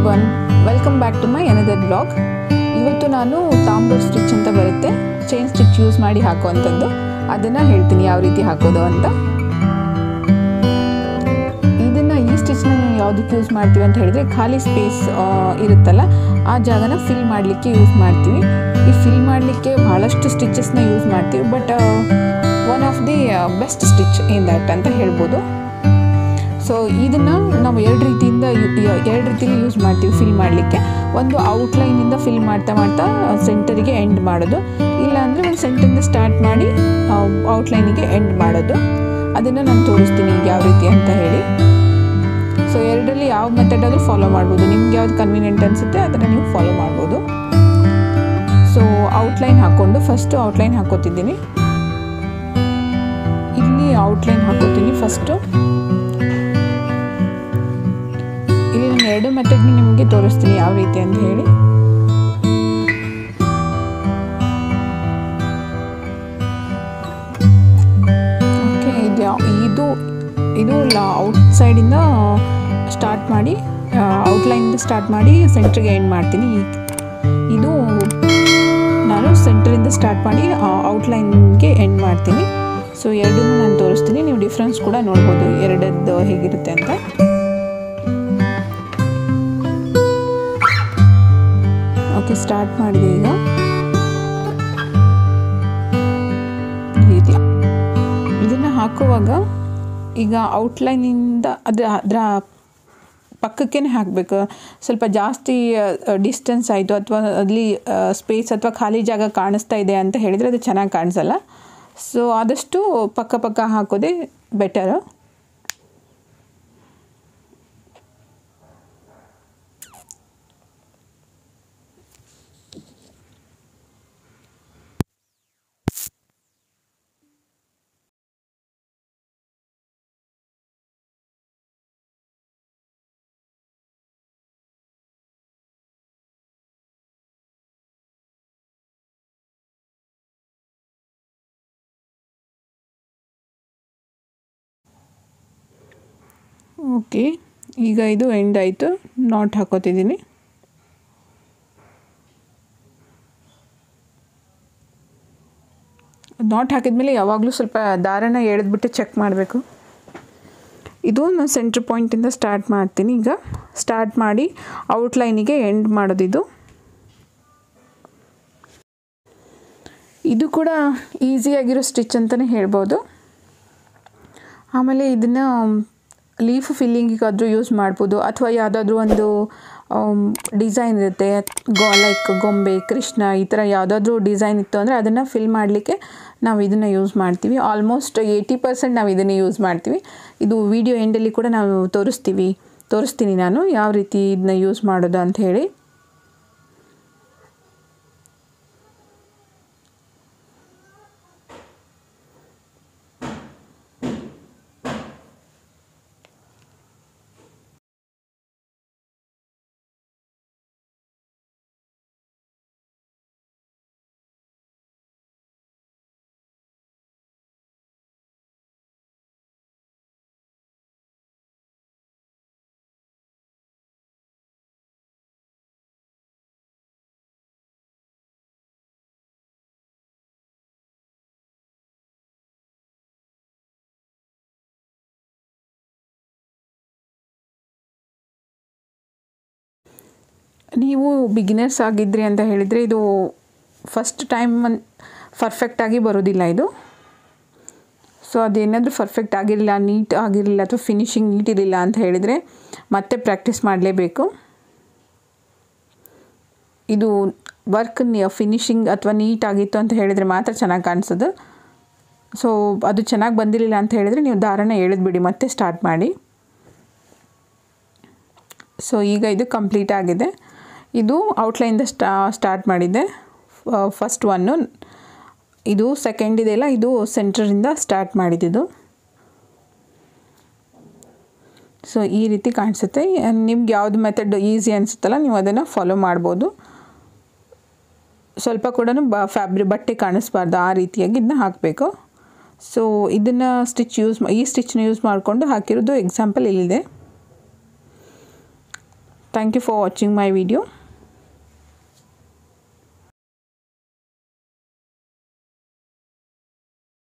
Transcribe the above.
one welcome back to my another blog ಇವತ್ತು ನಾನು ತಾಂಬೂರ್ stitch ಅಂತ ಬರುತ್ತೆ ಚೈನ್ ಸ್ಟಿಚ್ ಯೂಸ್ ಮಾಡಿ ಹಾಕುವಂಥದ್ದು ಅದನ್ನು ಹೇಳ್ತೀನಿ ಯಾವ ರೀತಿ ಹಾಕೋದು ಅಂತ ಇದನ್ನು ಈ ಸ್ಟಿಚ್ನ ಯಾವುದಕ್ಕೆ ಯೂಸ್ ಮಾಡ್ತೀವಿ ಅಂತ ಹೇಳಿದ್ರೆ ಖಾಲಿ ಸ್ಪೇಸ್ ಇರುತ್ತಲ್ಲ ಆ ಜಾಗನ ಫಿಲ್ ಮಾಡಲಿಕ್ಕೆ ಯೂಸ್ ಮಾಡ್ತೀವಿ ಈ ಫಿಲ್ ಮಾಡಲಿಕ್ಕೆ ಭಾಳಷ್ಟು ಸ್ಟಿಚಸ್ನ ಯೂಸ್ ಮಾಡ್ತೀವಿ but one of the best stitch in that ಅಂತ ಹೇಳ್ಬೋದು ಸೊ ಇದನ್ನು ನಾವು ಎರಡು ರೀತಿಯಿಂದ ಎರಡು ರೀತಿಯಲ್ಲಿ ಯೂಸ್ ಮಾಡ್ತೀವಿ ಫಿಲ್ ಮಾಡಲಿಕ್ಕೆ ಒಂದು ಔಟ್ಲೈನಿಂದ ಫಿಲ್ ಮಾಡ್ತಾ ಮಾಡ್ತಾ ಸೆಂಟರಿಗೆ ಎಂಡ್ ಮಾಡೋದು ಇಲ್ಲಾಂದರೆ ಒಂದು ಸೆಂಟರಿಂದ ಸ್ಟಾರ್ಟ್ ಮಾಡಿ ಔಟ್ಲೈನಿಗೆ ಎಂಡ್ ಮಾಡೋದು ಅದನ್ನು ನಾನು ತೋರಿಸ್ತೀನಿ ಈಗ ಯಾವ ರೀತಿ ಅಂತ ಹೇಳಿ ಸೊ ಎರಡರಲ್ಲಿ ಯಾವ ಮೆಥಡ್ ಆದರೂ ಫಾಲೋ ಮಾಡ್ಬೋದು ನಿಮ್ಗೆ ಯಾವ್ದು ಕನ್ವೀನಿಯೆಂಟ್ ಅನಿಸುತ್ತೆ ಅದನ್ನು ನೀವು ಫಾಲೋ ಮಾಡ್ಬೋದು ಸೊ ಔಟ್ಲೈನ್ ಹಾಕ್ಕೊಂಡು ಫಸ್ಟು ಔಟ್ಲೈನ್ ಹಾಕೋತಿದ್ದೀನಿ ಇಲ್ಲಿ ಔಟ್ಲೈನ್ ಹಾಕೋತೀನಿ ಫಸ್ಟು ಇಲ್ಲಿ ನಾನು ಎರಡು ಮೆಥಡ್ನ ನಿಮಗೆ ತೋರಿಸ್ತೀನಿ ಯಾವ ರೀತಿ ಅಂತ ಹೇಳಿ ಓಕೆ ಇದು ಇದು ಇದು ಔಟ್ ಸೈಡಿಂದ ಸ್ಟಾರ್ಟ್ ಮಾಡಿ ಔಟ್ಲೈನಿಂದ ಸ್ಟಾರ್ಟ್ ಮಾಡಿ ಸೆಂಟ್ರಿಗೆ ಎಂಡ್ ಮಾಡ್ತೀನಿ ಇದು ನಾನು ಸೆಂಟ್ರಿಂದ ಸ್ಟಾರ್ಟ್ ಮಾಡಿ ಔಟ್ಲೈನ್ಗೆ ಎಂಡ್ ಮಾಡ್ತೀನಿ ಸೊ ಎರಡನ್ನೂ ನಾನು ತೋರಿಸ್ತೀನಿ ನೀವು ಡಿಫ್ರೆನ್ಸ್ ಕೂಡ ನೋಡ್ಬೋದು ಎರಡದ್ದು ಹೇಗಿರುತ್ತೆ ಅಂತ ಓಕೆ ಸ್ಟಾರ್ಟ್ ಮಾಡಿದೆ ಈಗ ರೀತಿ ಇದನ್ನು ಹಾಕುವಾಗ ಈಗ ಔಟ್ಲೈನಿಂದ ಅದು ಅದರ ಪಕ್ಕಕ್ಕೇ ಹಾಕಬೇಕು ಸ್ವಲ್ಪ ಜಾಸ್ತಿ ಡಿಸ್ಟೆನ್ಸ್ ಆಯಿತು ಅಥವಾ ಅಲ್ಲಿ ಸ್ಪೇಸ್ ಅಥವಾ ಖಾಲಿ ಜಾಗ ಕಾಣಿಸ್ತಾ ಇದೆ ಅಂತ ಹೇಳಿದರೆ ಅದು ಚೆನ್ನಾಗಿ ಕಾಣಿಸಲ್ಲ ಸೊ ಆದಷ್ಟು ಪಕ್ಕ ಪಕ್ಕ ಹಾಕೋದೇ ಬೆಟರು ಓಕೆ ಈಗ ಇದು ಎಂಡ್ ಆಯಿತು ನಾಟ್ ಹಾಕೋತಿದ್ದೀನಿ ನಾಟ್ ಹಾಕಿದ್ಮೇಲೆ ಯಾವಾಗಲೂ ಸ್ವಲ್ಪ ದಾರನ ಎಳೆದ್ಬಿಟ್ಟು ಚೆಕ್ ಮಾಡಬೇಕು ಇದು ನಾನು ಸೆಂಟ್ರ್ ಪಾಯಿಂಟಿಂದ ಸ್ಟಾರ್ಟ್ ಮಾಡ್ತೀನಿ ಈಗ ಸ್ಟಾರ್ಟ್ ಮಾಡಿ ಔಟ್ಲೈನಿಗೆ ಎಂಡ್ ಮಾಡೋದಿದು ಇದು ಕೂಡ ಈಸಿಯಾಗಿರೋ ಸ್ಟಿಚ್ ಅಂತಲೇ ಹೇಳ್ಬೋದು ಆಮೇಲೆ ಇದನ್ನು ಲೀಫ್ ಫಿಲ್ಲಿಂಗಿಗಾದರೂ ಯೂಸ್ ಮಾಡ್ಬೋದು ಅಥವಾ ಯಾವುದಾದ್ರೂ ಒಂದು ಡಿಸೈನ್ ಇರುತ್ತೆ ಗೋ ಲೈಕ್ ಗೊಂಬೆ ಕೃಷ್ಣ ಈ ಥರ ಯಾವುದಾದ್ರೂ ಡಿಸೈನ್ ಇತ್ತು ಅಂದರೆ ಅದನ್ನು ಫಿಲ್ ಮಾಡಲಿಕ್ಕೆ ನಾವು ಇದನ್ನು ಯೂಸ್ ಮಾಡ್ತೀವಿ ಆಲ್ಮೋಸ್ಟ್ ಏಯ್ಟಿ ಪರ್ಸೆಂಟ್ ನಾವು ಇದನ್ನು ಯೂಸ್ ಮಾಡ್ತೀವಿ ಇದು ವಿಡಿಯೋ ಎಂಡಲ್ಲಿ ಕೂಡ ನಾವು ತೋರಿಸ್ತೀವಿ ತೋರಿಸ್ತೀನಿ ನಾನು ಯಾವ ರೀತಿ ಇದನ್ನ ಯೂಸ್ ಮಾಡೋದು ಅಂತ ಹೇಳಿ ನೀವು ಬಿಗಿನರ್ಸ್ ಆಗಿದ್ರಿ ಅಂತ ಹೇಳಿದರೆ ಇದು ಫಸ್ಟ್ ಟೈಮ್ ಒಂದು ಪರ್ಫೆಕ್ಟಾಗಿ ಬರೋದಿಲ್ಲ ಇದು ಸೊ ಅದೇನಾದರೂ ಪರ್ಫೆಕ್ಟ್ ಆಗಿರಲಿಲ್ಲ ನೀಟ್ ಆಗಿರಲಿಲ್ಲ ಅಥವಾ ಫಿನಿಶಿಂಗ್ ನೀಟ್ ಇರಲಿಲ್ಲ ಅಂತ ಹೇಳಿದರೆ ಮತ್ತೆ ಪ್ರಾಕ್ಟೀಸ್ ಮಾಡಲೇಬೇಕು ಇದು ವರ್ಕ್ ಫಿನಿಶಿಂಗ್ ಅಥವಾ ನೀಟ್ ಆಗಿತ್ತು ಅಂತ ಹೇಳಿದರೆ ಮಾತ್ರ ಚೆನ್ನಾಗಿ ಕಾಣಿಸೋದು ಸೊ ಅದು ಚೆನ್ನಾಗಿ ಬಂದಿರಲಿಲ್ಲ ಅಂತ ಹೇಳಿದರೆ ನೀವು ದಾರನ ಎಳೆದ್ಬಿಡಿ ಮತ್ತೆ ಸ್ಟಾರ್ಟ್ ಮಾಡಿ ಸೊ ಈಗ ಇದು ಕಂಪ್ಲೀಟ್ ಆಗಿದೆ ಇದು ಔಟ್ಲೈನಿಂದ ಸ್ಟಾ ಸ್ಟಾರ್ಟ್ ಮಾಡಿದ್ದೆ ಫಸ್ಟ್ ಒನ್ನು ಇದು ಸೆಕೆಂಡ್ ಇದೆಯಲ್ಲ ಇದು ಸೆಂಟ್ರಿಂದ ಸ್ಟಾರ್ಟ್ ಮಾಡಿದ್ದು ಸೊ ಈ ರೀತಿ ಕಾಣಿಸುತ್ತೆ ನಿಮ್ಗೆ ಯಾವ್ದು ಮೆಥಡ್ ಈಸಿ ಅನಿಸುತ್ತಲ್ಲ ನೀವು ಅದನ್ನು ಫಾಲೋ ಮಾಡ್ಬೋದು ಸ್ವಲ್ಪ ಕೂಡ ಬ ಫ್ಯಾಬ್ರಿ ಬಟ್ಟೆ ಕಾಣಿಸ್ಬಾರ್ದು ಆ ರೀತಿಯಾಗಿ ಇದನ್ನ ಹಾಕಬೇಕು ಸೊ ಇದನ್ನು ಸ್ಟಿಚ್ ಯೂಸ್ ಈ ಸ್ಟಿಚ್ನ ಯೂಸ್ ಮಾಡಿಕೊಂಡು ಹಾಕಿರೋದು ಎಕ್ಸಾಂಪಲ್ ಇಲ್ಲಿದೆ thank you for watching my video